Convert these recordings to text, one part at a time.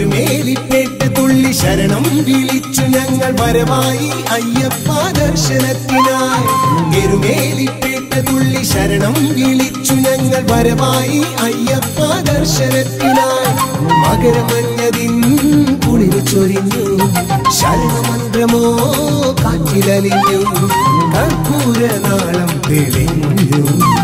എരുമേലിപ്പേട്ട് തുള്ളി ശരണം വിളിച്ചു ഞങ്ങൾ വരവായി അയ്യപ്പ ദർശനത്തിനായി എരുമേലിപ്പേട്ട് തുള്ളി ശരണം വിളിച്ചു ഞങ്ങൾ വരവായി അയ്യപ്പ ദർശനത്തിനായി മകരമഞ്ഞതിൻ കുളിരു ചൊരിഞ്ഞു ശരണമന്ത്രമോ കാറ്റിലലിഞ്ഞു കർപ്പൂര നാളം തെളിഞ്ഞു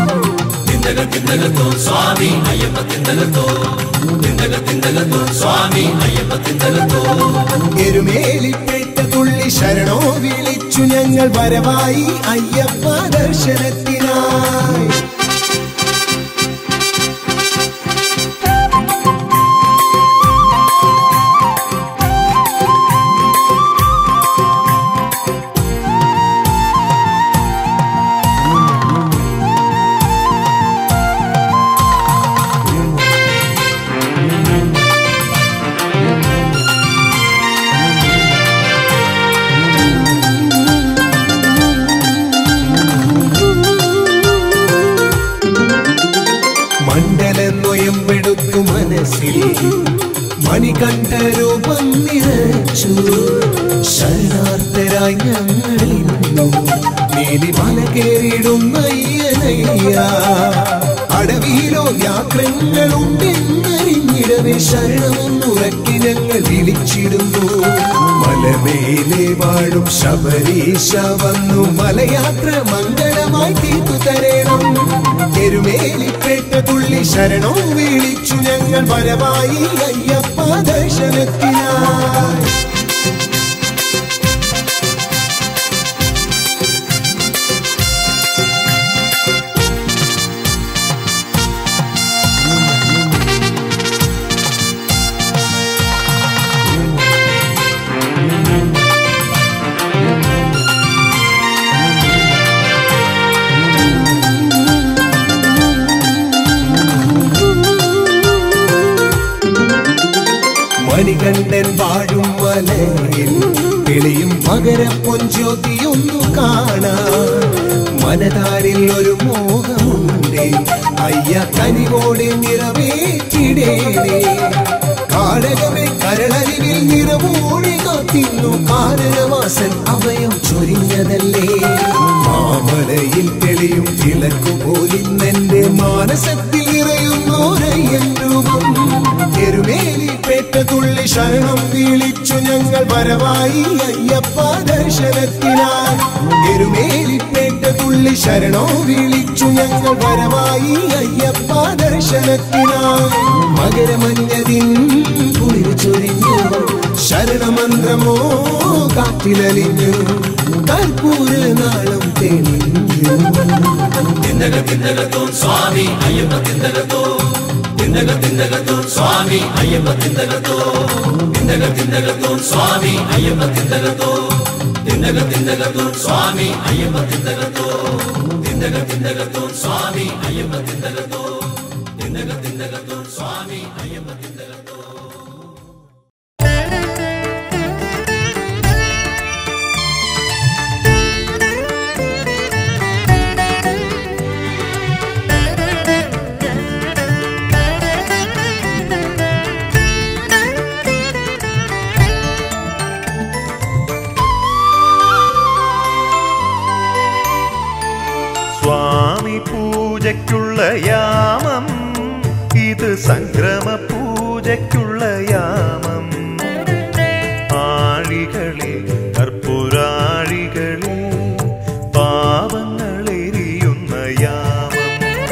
എരുമേലിപ്പേട്ട തുള്ളി ശരണോ വിളിച്ചു ഞങ്ങൾ വരവായി അയ്യപ്പ ദർശനത്തിനായി മണ്ഡലനൊയമ്പെടുത്തു മനസ്സിൽ മണികണ്ഠ രൂപം നിറച്ചു ശരണാർത്ഥരായി ഞങ്ങളിന്നു നീലി മല കേറിടുന്ന അയ്യനയ്യ അടവിയിലോ യാത്രങ്ങളുണ്ടെന്നറിഞ്ഞിടവേ ശരണമൊന്നുറക്കി ഞങ്ങൾ വിളിച്ചിടുന്നു മലമേലെ വാഴും ശബരീശ വന്നു മലയാത്ര മംഗളമായി തീർത്തു തരണം എരുമേലിപ്പേട്ട തുള്ളി ശരണോ വിളിച്ചു ഞങ്ങൾ വരവായി അയ്യപ്പ ദർശനത്തിനായി മണികണ്ഠൻ വാഴും മലയിൽ തെളിയും മകര പൊഞ്ചോതിയൊന്നു കാണാൻ മനതാരിൽ ഒരു മോഹമുണ്ട് അയ്യ കനിവോടെ നിറവേറ്റിടേണേ കാടകമേ കരളരിവിൽ നിറവോടെ കാത്തിന്നു കാരണവാസൻ അഭയം ചൊരിഞ്ഞതല്ലേ മാമലയിൽ തെളിയും വിളക്കു പോലിന്നെന്റെ മാനസത്തിൽ നിറയുന്നോരയ്യൻ രൂപം എരുമേലി പേട്ട തുള്ളി ശരണം വിളിച്ചു ഞങ്ങൾ വരവായി അയ്യപ്പ ദർശനത്തിനായി എരുമേലി പേട്ട തുള്ളി ശരണോ വിളിച്ചു ഞങ്ങൾ വരവായി അയ്യപ്പ ദർശനത്തിനായി മകരമഞ്ഞതിൻ കുളിർ ചൊരിഞ്ഞു ശരണമന്ത്രമോ കാറ്റിലലിഞ്ഞു കർപ്പൂര നാളം തെളിഞ്ഞു സ്വാമി പൂജയ്ക്കുള്ള യാമം ഇത് സംക്രമ പൂജയ്ക്കുള്ള യാമം ആഴികളെ കർപ്പൂരാഴികളെ പാവങ്ങളെരിയുന്ന യാമം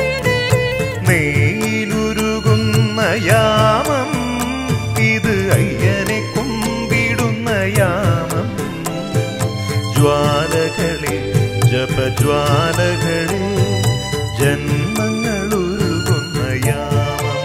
നെയ്യിലുരുകുന്ന യാമം ഇത് അയ്യനെ കുമ്പിടുന്ന യാമം ജ്വാലകളെ ജപജ്വാലകളെ ജന്മങ്ങളുരുകുന്ന യാമം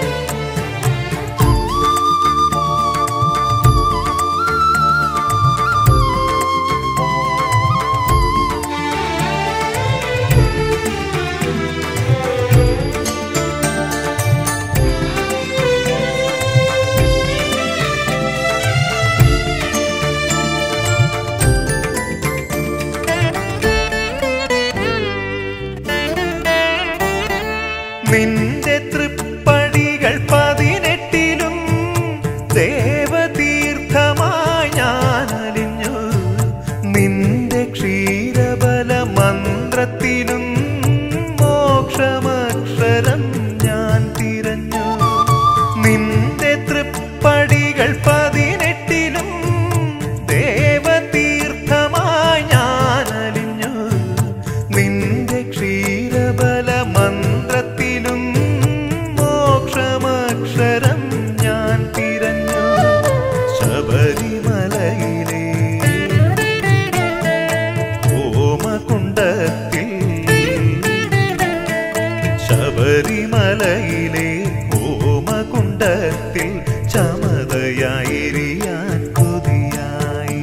എരിയാൻ കൊതിയായി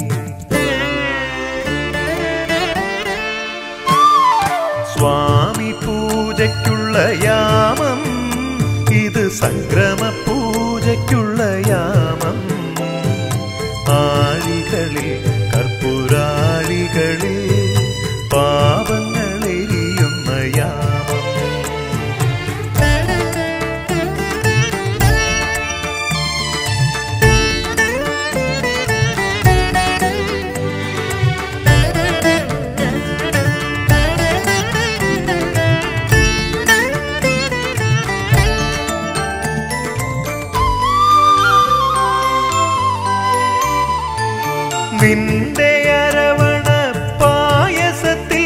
സ്വാമി പൂജയ്ക്കുള്ള യാമം ഇത് സംക്രമ പൂജയ്ക്കുള്ള യാമം ആഴികളിൽ കർപ്പൂരാഴികളിൽ പാപങ്ങളെരിയുന്ന യാമം നിന്റെ അരവണ പായസത്തിൽ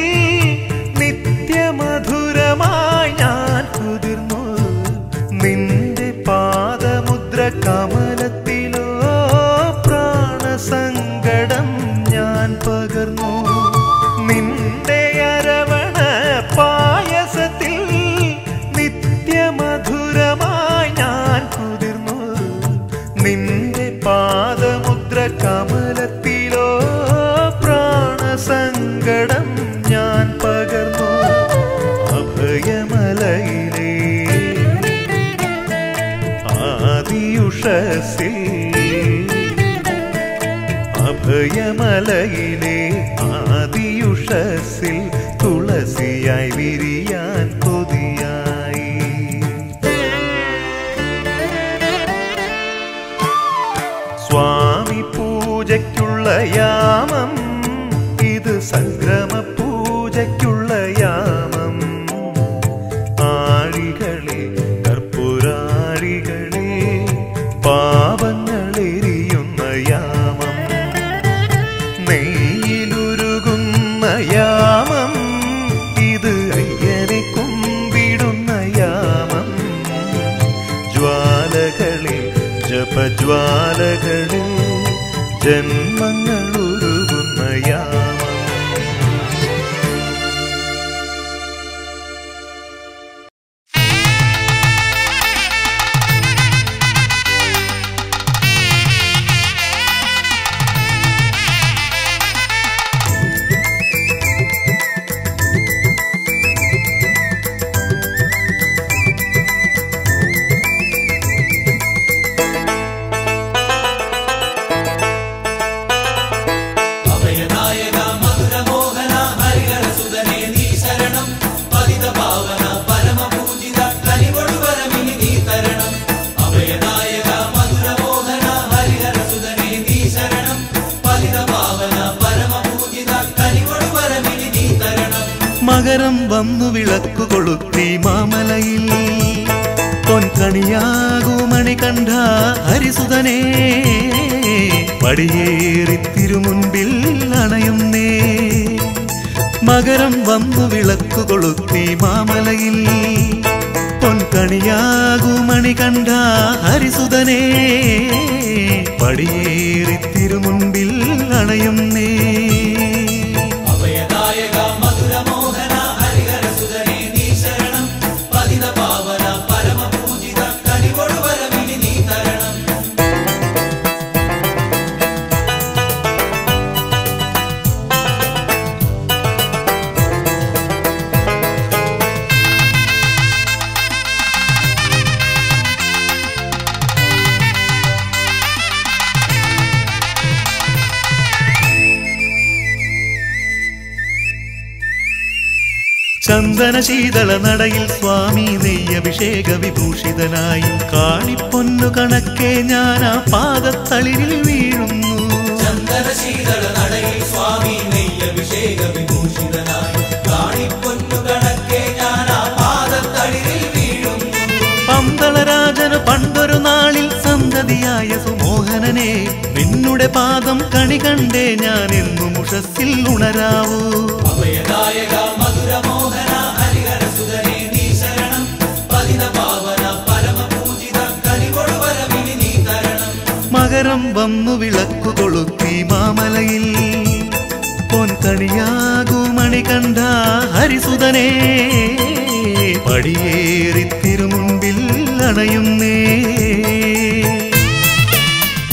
നിത്യമധുരമായി ഞാൻ കുതിർന്നു നിന്റെ പാദമുദ്ര കമലത്തിലോ പ്രാണസങ്കടം ഞാൻ പകർന്നു നിന്റെ അരവണ പായസത്തിൽ നിത്യമധുരമായി ഞാൻ കുതിർന്നു നിന്റെ പാദമുദ്ര കമലത്തിലോ പ്രാണസങ്കടം ഞാൻ പകർന്നു അഭയമലയിലേ ആദിയുഷസിൽ അഭയമലയിലെ ആദിയുഷസിൽ തുളസിയായി വിരിയാൻ കൊതിയായി സ്വാമി പൂജയ്ക്കുള്ള യാമം ഇത് സംക്രമ പൂജയ്ക്കുള്ള യാമം ആഴികളെ കർപ്പൂരാഴികളെ പാപങ്ങളെരിയുന്ന യാമം നെയ്യിലുരുകുന്ന യാമം ഇത് അയ്യനെ കുമ്പിടുന്ന യാമം ജ്വാലകളിൽ ജപജ്വാലകളിൽ ജന്മങ്ങൾ ഉരുകുന്ന യാമം അഭയനായക മധുരമോഹന ഹരിഹരസുതനേ നീ ശരണം പതിത പാവന പരമപൂജിത കനിവൊടുവരമിനി നീ തരണം അഭയനായക മധുരമോഹന ഹരിഹരസുതനേ നീ ശരണം പതിത പാവന പരമപൂജിത കനിവൊടുവരമിനി നീ തരണം മകരം വന്നു വിളക്കു കൊളുത്തി മാമലയിൽ പൊൻകണിയാകുമണി കണ്ട ഹരിസുതനേ പടിയേറി തിരുമുൻപിൽ അണയുന്നേ മകരം വന്നു വിളക്കു കൊളുത്തി മാമലയിൽ പൊൻകണിയാകുമണി കണ്ട ഹരിസുതനേ പടിയേറി തിരുമുൻപിൽ അണയുന്നേ അഭയനായക മധുരമോഹന ഹരിഹരസുതനേ നീ ശരണം പതിത പാവന പരമപൂജിത കനിവൊടുവരമിനി നീ തരണം ചന്ദന ശീതള നടയിൽ സ്വാമി നെയ്യഭിഷേക വിഭൂഷിതനായി കാണിപ്പൊന്നു കണക്കെ ഞാൻ ആ പാദത്തളിരിൽ വീഴുന്നു ചന്ദന ശീതള നടയിൽ സ്വാമി നെയ്യഭിഷേക വിഭൂഷിതനായി കാണിപ്പൊന്നു കണക്കെ ഞാൻ ആ പാദത്തളിരിൽ വീഴുന്നു പന്തളരാജന് പണ്ടൊരു നാളിൽ സന്തതിയായ സുമോഹനനെ നിന്നുടെ പാദം കണി കണ്ടേ ഞാൻ എന്നും ഉഷസ്സിൽ ഉണരാവൂ അഭയദായക മധുരമോഹന ഹരിഹരസുതനേ നീ ശരണം പതിത പാവന പരമപൂജിത കനികൊടുവരമിനി നീ തരണം മകരം വന്നു വിളക്കു കൊളുത്തി മാമലയിൽ പൊൻകണിയാകുമണി കണ്ട ഹരിസുതനേ പടിയേറി തിരുമുൻപിൽ അണയുന്നേ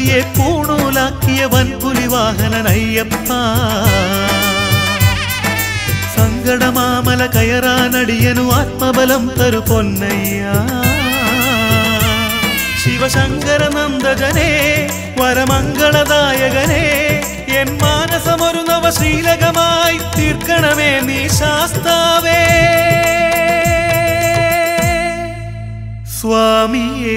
സന്തതിയെ പൂണൂലാക്കിയ വൻപുലി വാഹനനയ്യപ്പ സങ്കടമാമല കയറാനടിയനു ആത്മബലം തരു പൊന്നയ്യ ശിവശങ്കര നന്ദജനേ വരമംഗളദായകനേ എൻ മാനസമൊരു നവശീലകമായി തീർക്കണമേ നീ ശാസ്താവേ സ്വാമിയേ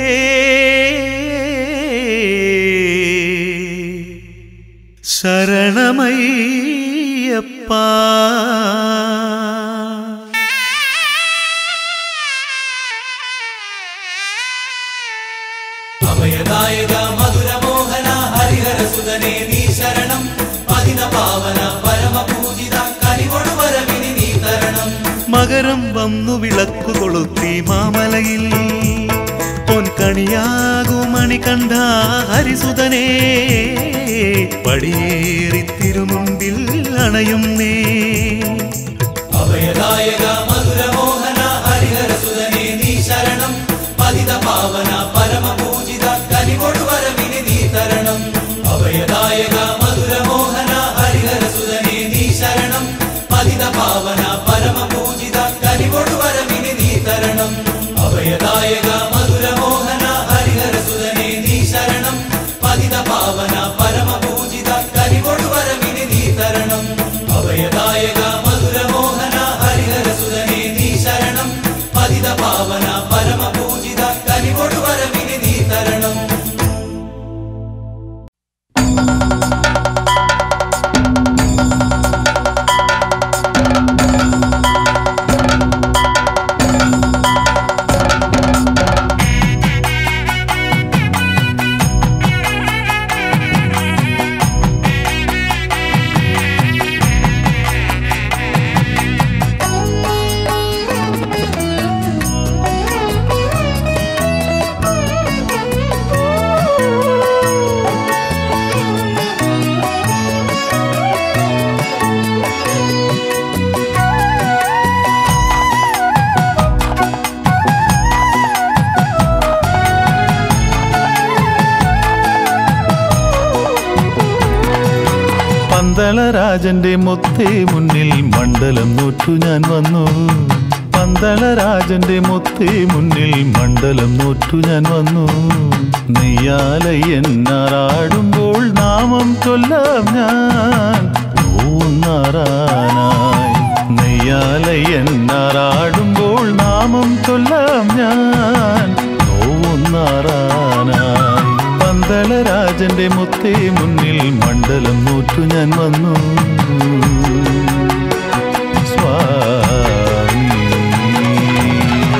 ശരണമയ്യപ്പ അഭയദായക മധുരമോഹന ഹരിഹര സുതനേ നീ ശരണം പതിത പാവന പരമപൂജിത കനികൊടു വരവിനി നീ തരണം മകരം വന്നു വിളക്കു കൊളുത്തി മാമലയിൽ പൊൻകണിയാകുമണി കണ്ട ഹരിസുതനേ പടിയേറി തിരുമുമ്പിൽ അണയുന്നേ അഭയദായക മധുരമോഹന ഹരിഹര സുതനേ നീ ശരണം പതിത പാവന പരമപൂജിത കനികൊടു വരവിനി നീ തരണം അഭയദായക മധുരമോഹന ഹരിഹര സുതനേ നീ ശരണം പതിത പാവന പരമപൂജിത കനികൊടു വരവിനി നീ തരണം അഭയദായക മധുരമോഹന ഹരിഹര സുതനേ നീ ശരണം പതിത പാവന പരമപൂജിത കനികൊടു വരവിനി നീ തരണം അഭയദായക മധുരമോഹന ഹരിഹര സുതനേ നീ ശരണം പതിത പാവന പരമപൂജിത കനികൊടു വരവിനി നീ തരണം പന്തളരാജന്റെ മുത്തേ മുന്നിൽ മണ്ഡലം നോറ്റു ഞാൻ വന്നു പന്തളരാജന്റെ മുത്തേ മുന്നിൽ മണ്ഡലം നോറ്റു ഞാൻ വന്നു നെയ്യാലയ്യന്നാറാടുമ്പോൾ നാമം ചൊല്ലാം ഞാൻ ഊന്നാറാനായി നെയ്യാലയ്യന്നാറാടുമ്പോൾ നാമം ചൊല്ലാം ഞാൻ നോവുന്നാറാനായി പന്തളരാജന്റെ മുത്തേ മുന്നിൽ മണ്ഡലം നോറ്റു ഞാൻ വന്നു സ്വാമി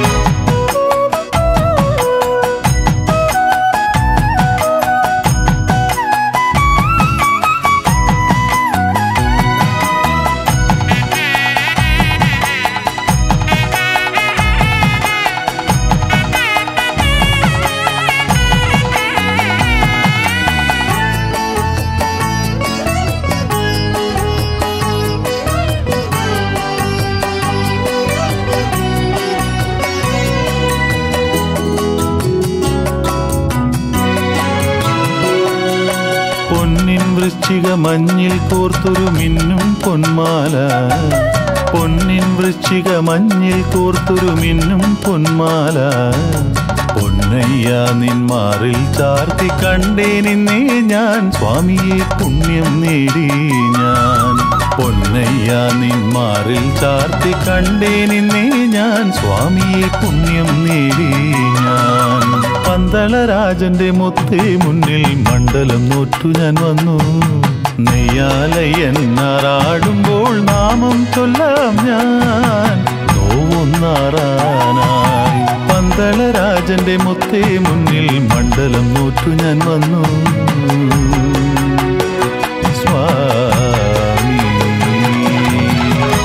പൊന്നിൻ വൃശ്ചിക മഞ്ഞിൽ കോർത്തൊരു മിന്നും പൊന്മാല പൊന്നിൻ വൃശ്ചിക മഞ്ഞിൽ കോർത്തൊരു മിന്നും പൊന്മാല പൊന്നയ്യ നിന്മാറിൽ ചാർത്തി കണ്ടേ നിന്നേ ഞാൻ സ്വാമിയെ പുണ്യം നേടി ഞാൻ പൊന്നയ്യ നിന്മാറിൽ ചാർത്തി കണ്ടേ നിന്നേ ഞാൻ സ്വാമിയെ പുണ്യം നേടി ഞാൻ പന്തളരാജന്റെ മുത്തേ മുന്നിൽ മണ്ഡലം നോറ്റു ഞാൻ വന്നു നെയ്യാലയ്യന്നാറാടുമ്പോൾ നാമം ചൊല്ലാം ഞാൻ നോവുന്നാറാനായി പന്തളരാജന്റെ മുത്തേ മുന്നിൽ മണ്ഡലം നോറ്റു ഞാൻ വന്നു സ്വാമി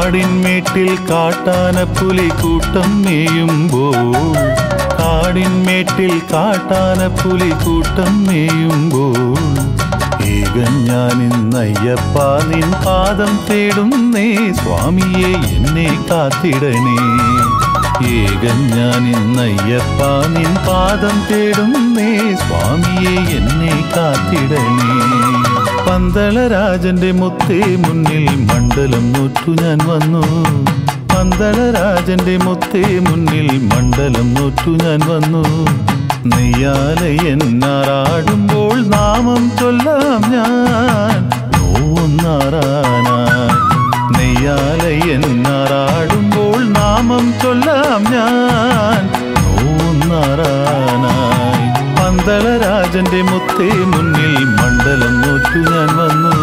കാടിന്മേട്ടിൽ കാട്ടാനപ്പുലി കൂട്ടം മേയുമ്പോൾ കാടിന്മേട്ടിൽ കാട്ടാനപ്പുലി കൂട്ടം മേയുമ്പോൾ ഏകൻ ഞാൻ ഇന്നയ്യപ്പ നിൻ പാദം തേടുന്നേ സ്വാമിയെ എന്നെ കാത്തിടണേ ഏകൻ ഞാൻ ഇന്നയ്യപ്പ നിൻ പാദം തേടുന്നേ സ്വാമിയെ എന്നെ കാത്തിടണേ പന്തളരാജന്റെ മുത്തേ മുന്നിൽ മണ്ഡലം നോറ്റു ഞാൻ വന്നു പന്തളരാജന്റെ മുത്തേ മുന്നിൽ മണ്ഡലം നോറ്റു ഞാൻ വന്നു നെയ്യാലെ എന്നാറാടുമ്പോൾ നാമം ചൊല്ലാം ഞാൻ നോവുന്നാറാനായി നെയ്യാലെ എന്നാറാടുമ്പോൾ നാമം ചൊല്ലാം ഞാൻ നോവുന്നാറാനായി പന്തളരാജന്റെ മുത്തേ മുന്നിൽ മണ്ഡലം നോറ്റു ഞാൻ വന്നു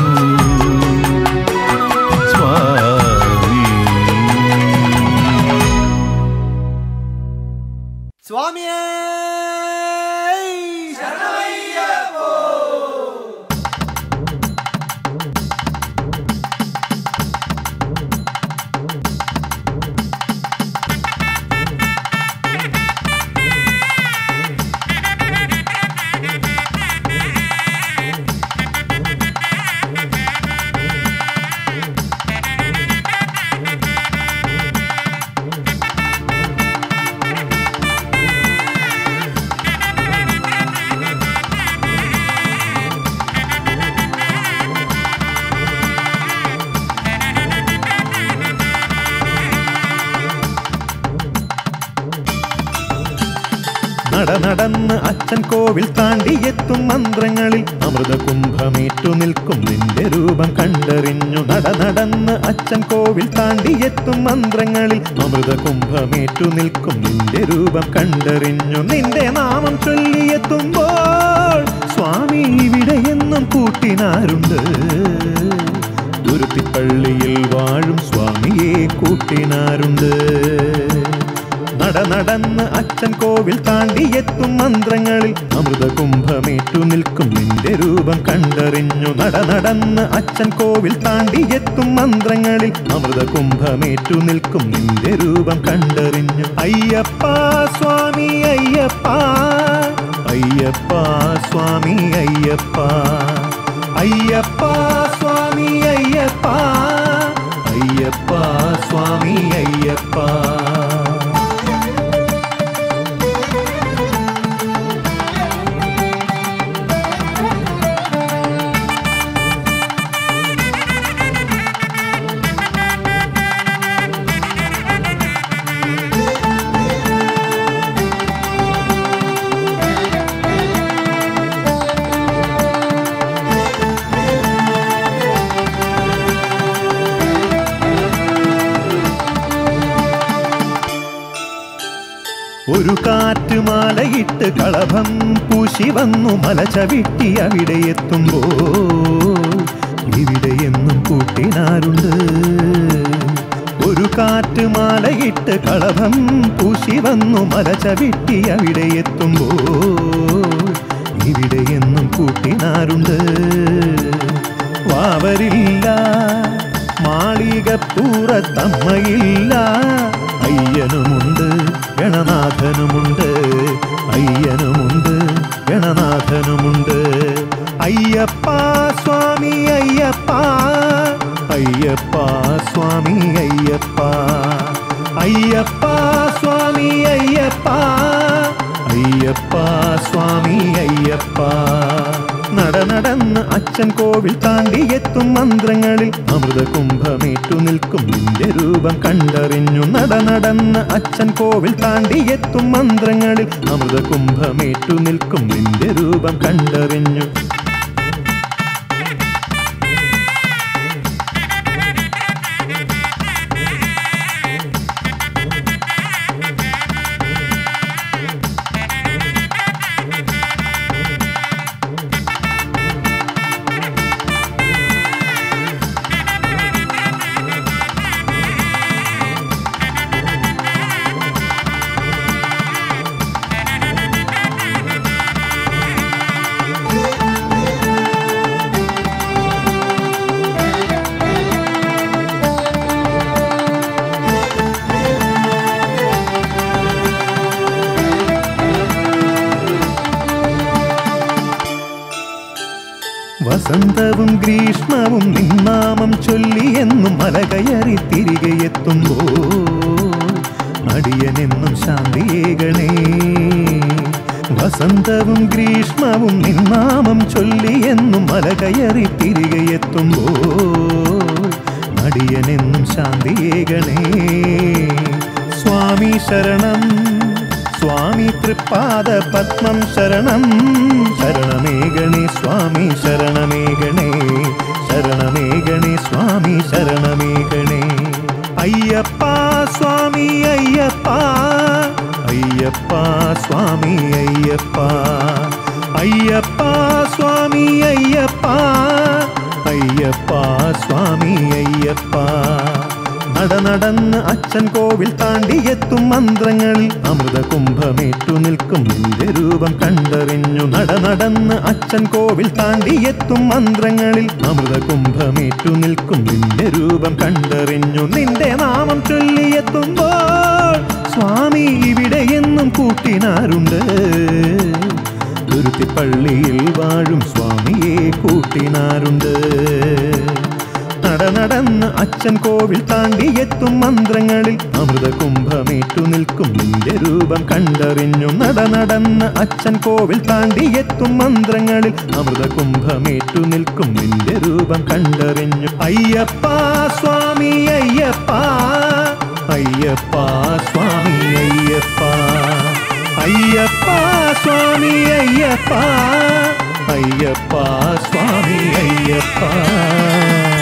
സ്വാമി സ്വാമിയേ നട നടന്ന് അച്ഛൻ കോവിൽ താണ്ടിയെത്തും മന്ത്രങ്ങളിൽ അമൃത കുംഭമേറ്റു നിൽക്കും നിന്റെ രൂപം കണ്ടറിഞ്ഞു നട നടന്ന് അച്ഛൻ കോവിൽ താണ്ടിയെത്തും മന്ത്രങ്ങളിൽ അമൃത കുംഭമേറ്റു നിൽക്കും നിന്റെ രൂപം കണ്ടറിഞ്ഞു നിന്റെ നാമം ചൊല്ലിയെത്തുമ്പോൾ സ്വാമി ഇവിടെ എന്നും കൂട്ടിനാരുണ്ട് തുരുത്തിപ്പള്ളിയിൽ വാഴും സ്വാമിയെ കൂട്ടിനാരുണ്ട് നട നടന്ന് അച്ഛൻ കോവിൽ താണ്ടിയെത്തും മന്ത്രങ്ങളിൽ അമൃത കുംഭമേറ്റു നിൽക്കും നിന്റെ രൂപം കണ്ടറിഞ്ഞു നട നടന്ന് അച്ഛൻ കോവിൽ താണ്ടിയെത്തും മന്ത്രങ്ങളിൽ അമൃത കുംഭമേറ്റു നിൽക്കും നിന്റെ രൂപം കണ്ടറിഞ്ഞു അയ്യപ്പ സ്വാമി അയ്യപ്പ അയ്യപ്പ സ്വാമി അയ്യപ്പ അയ്യപ്പ സ്വാമി അയ്യപ്പ അയ്യപ്പ സ്വാമി അയ്യപ്പ ഒരു കാറ്റ് മാലയിട്ട് കളഭം പൂശി വന്നു മല ചവിട്ടി അവിടെ എത്തുമ്പോൾ ഇവിടെ എന്നും കൂട്ടിനാരുണ്ട് ഒരു കാറ്റ് മാലയിട്ട് കളഭം പൂശി വന്നു മല ചവിട്ടി അവിടെ എത്തുമ്പോൾ ഇവിടെ എന്നും കൂട്ടിനാരുണ്ട് വാവരില്ല മാളികപ്പൂറത്തമ്മയില്ല അയ്യനുമുണ്ട് ഗണനാഥനുമുണ്ട് അയ്യനുമുണ്ട് ഗണനാഥനുമുണ്ട് അയ്യപ്പ സ്വാമി അയ്യപ്പ അയ്യപ്പ സ്വാമി അയ്യപ്പ അയ്യപ്പ സ്വാമി അയ്യപ്പ അയ്യപ്പ സ്വാമി അയ്യപ്പ നട നടന്ന് അച്ഛൻ കോവിൽ താണ്ടിയെത്തും മന്ത്രങ്ങളിൽ അമൃത കുംഭമേറ്റു നിൽക്കും നിന്റെ രൂപം കണ്ടറിഞ്ഞു നട നടന്ന് അച്ഛൻ കോവിൽ താണ്ടിയെത്തും മന്ത്രങ്ങളിൽ അമൃത കുംഭമേറ്റു നിൽക്കും നിന്റെ രൂപം കണ്ടറിഞ്ഞു വസന്തവും ഗ്രീഷ്മവും നിന്നാമം ചൊല്ലി എന്നും മല കയറി തിരികെ എത്തുമ്പോ അടിയനെന്നും ശാന്തിയേകണേ വസന്തവും ഗ്രീഷ്മവും നിന്നാമം ചൊല്ലി എന്നും മല കയറി തിരികെ എത്തുമ്പോ അടിയനെന്നും ശാന്തിയേകണേ സ്വാമി ശരണം സ്വാമി തൃപ്പാദ പത്മം ശരണം ശരണമേകണേ സ്വാമി ശരണമേകണേ ശരണമേകണേ സ്വാമി ശരണമേകണേ അയ്യപ്പ സ്വാമി അയ്യപ്പ അയ്യപ്പ സ്വാമി അയ്യപ്പ അയ്യപ്പ സ്വാമി അയ്യപ്പ അയ്യപ്പ സ്വാമി അയ്യപ്പ നട നടന്ന് അച്ഛൻ കോവിൽ താണ്ടി എത്തും മന്ത്രങ്ങളിൽ അമൃത കുംഭമേറ്റു നിൽക്കും നിന്റെ രൂപം കണ്ടറിഞ്ഞു നട നടന്ന് അച്ഛൻ കോവിൽ താണ്ടി എത്തും മന്ത്രങ്ങളിൽ അമൃത കുംഭമേറ്റു നിൽക്കും നിന്റെ രൂപം കണ്ടറിഞ്ഞു നിന്റെ നാമം ചൊല്ലിയെത്തുമ്പോൾ സ്വാമി ഇവിടെ എന്നും കൂട്ടിനാരുണ്ട് ഗുരുത്തിപ്പള്ളിയിൽ വാഴും സ്വാമിയെ കൂട്ടിനാരുണ്ട് നട നടന്ന് അച്ഛൻ കോവിൽ താണ്ടി എത്തും മന്ത്രങ്ങളിൽ അമൃത കുംഭമേറ്റു നിൽക്കും നിന്റെ രൂപം കണ്ടറിഞ്ഞു നട നടന്ന് അച്ഛൻ കോവിൽ താണ്ടി എത്തും മന്ത്രങ്ങളിൽ അമൃത കുംഭമേറ്റു നിൽക്കും നിന്റെ രൂപം കണ്ടറിഞ്ഞു അയ്യപ്പ സ്വാമി അയ്യപ്പ അയ്യപ്പ സ്വാമി അയ്യപ്പ അയ്യപ്പ സ്വാമി അയ്യപ്പ അയ്യപ്പ സ്വാമി അയ്യപ്പ